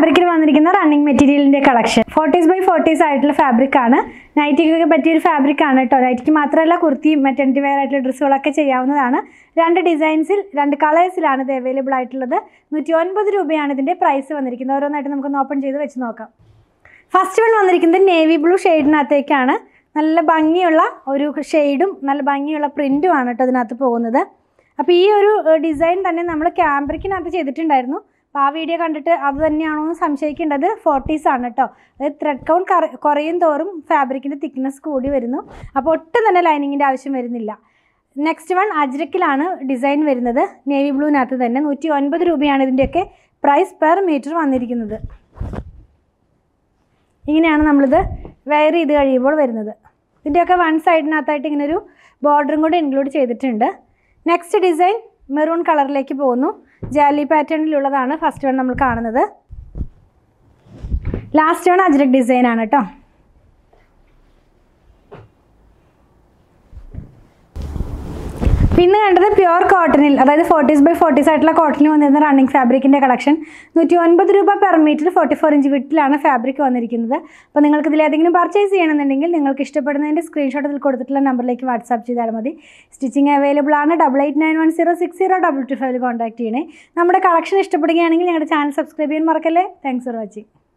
ഫാബ്രിക്കിൽ വന്നിരിക്കുന്ന റണ്ണിങ് മെറ്റീരിയലിന്റെ കളക്ഷൻ ഫോർട്ടീസ് ബൈ ഫോർട്ടീസ് ആയിട്ടുള്ള ഫാബ്രിക് ആണ് നൈറ്റിക്കൊക്കെ പറ്റിയൊരു ഫാബ്രിക് ആണ് കേട്ടോ നൈറ്റിക്ക് മാത്രമല്ല കുർത്തിയും മെറ്റർണിറ്റി വെയർ ആയിട്ടുള്ള ഡ്രസ്സുകളൊക്കെ ചെയ്യാവുന്നതാണ് രണ്ട് ഡിസൈൻസിൽ രണ്ട് കളേഴ്സിലാണ് ഇത് അവൈലബിൾ ആയിട്ടുള്ളത് നൂറ്റി ഒൻപത് രൂപയാണ് ഇതിന്റെ പ്രൈസ് വന്നിരിക്കുന്നത് ഓരോന്നായിട്ട് നമുക്കൊന്ന് ഓപ്പൺ ചെയ്ത് വെച്ച് നോക്കാം ഫസ്റ്റ് വൺ വന്നിരിക്കുന്നത് നേവി ബ്ലൂ ഷെയ്ഡിനകത്തേക്കാണ് നല്ല ഭംഗിയുള്ള ഒരു ഷെയ്ഡും നല്ല ഭംഗിയുള്ള പ്രിൻറ്റും ആണ് കേട്ടോ ഇതിനകത്ത് പോകുന്നത് അപ്പോൾ ഈ ഒരു ഡിസൈൻ തന്നെ നമ്മൾ ക്യാമ്പ്രിക്കിനകത്ത് ചെയ്തിട്ടുണ്ടായിരുന്നു അപ്പോൾ ആ വീഡിയോ കണ്ടിട്ട് അത് തന്നെയാണോ എന്ന് സംശയിക്കേണ്ടത് ഫോർട്ടീസ് ആണ് കേട്ടോ അതായത് ത്രെഡ് കൗണ്ട് കുറയും തോറും ഫാബ്രിക്കിൻ്റെ തിക്നെസ് കൂടി വരുന്നു അപ്പോൾ ഒട്ടും തന്നെ ലൈനിങ്ങിൻ്റെ ആവശ്യം വരുന്നില്ല നെക്സ്റ്റ് വൺ അജ്രക്കിലാണ് ഡിസൈൻ വരുന്നത് നേവി ബ്ലൂവിനകത്ത് തന്നെ നൂറ്റി ഒൻപത് രൂപയാണ് ഇതിൻ്റെയൊക്കെ പ്രൈസ് പെർ മീറ്റർ വന്നിരിക്കുന്നത് ഇങ്ങനെയാണ് നമ്മളിത് വെയർ ചെയ്ത് കഴിയുമ്പോൾ വരുന്നത് ഇതിൻ്റെയൊക്കെ വൺ സൈഡിനകത്തായിട്ട് ഇങ്ങനെ ഒരു ബോർഡറും കൂടെ ഇൻക്ലൂഡ് ചെയ്തിട്ടുണ്ട് നെക്സ്റ്റ് ഡിസൈൻ മെറൂൺ കളറിലേക്ക് പോകുന്നു ജാലി പാറ്റേണിലുള്ളതാണ് ഫസ്റ്റ് വൺ നമ്മൾ കാണുന്നത് ലാസ്റ്റ് വൺ അജ്രക് ഡിസൈൻ ആണ് കേട്ടോ പിന്നെ കണ്ടത് പ്യുവർ കോട്ടണിൽ അതായത് ഫോർട്ടീസ് ബൈ ഫോർട്ടീസ് ആയിട്ടുള്ള കോട്ടണിൽ വന്നിരുന്ന റണ്ണിങ് ഫാബ്രിക്കിൻ്റെ കളക്ഷൻ നൂറ്റി ഒൻപത് രൂപ per metre forty four inch വിട്ടിലാണ് ഫാബ്രിക് വന്നിരിക്കുന്നത് അപ്പോൾ നിങ്ങൾക്ക് ഇതിൽ ഏതെങ്കിലും പർച്ചേസ് ചെയ്യണമെന്നുണ്ടെങ്കിൽ നിങ്ങൾക്ക് ഇഷ്ടപ്പെടുന്നതിൻ്റെ സ്ക്രീൻഷോട്ട് ഇതിൽ കൊടുത്തിട്ടുള്ള നമ്പറിലേക്ക് വാട്സാപ്പ് ചെയ്താൽ മതി സ്റ്റിച്ചിങ് അവൈലബിൾ ആണ് double eight nine one zero six zero double two ഫൈവിൽ കോൺടാക്ട് ചെയ്യണേ നമ്മുടെ കളക്ഷൻ ഇഷ്ടപ്പെടുകയാണെങ്കിൽ ഞങ്ങളുടെ ചാനൽ സബ്സ്ക്രൈബ് ചെയ്യാൻ മറക്കല്ലേ താങ്ക്സ് ഫോർ വാച്ചിങ്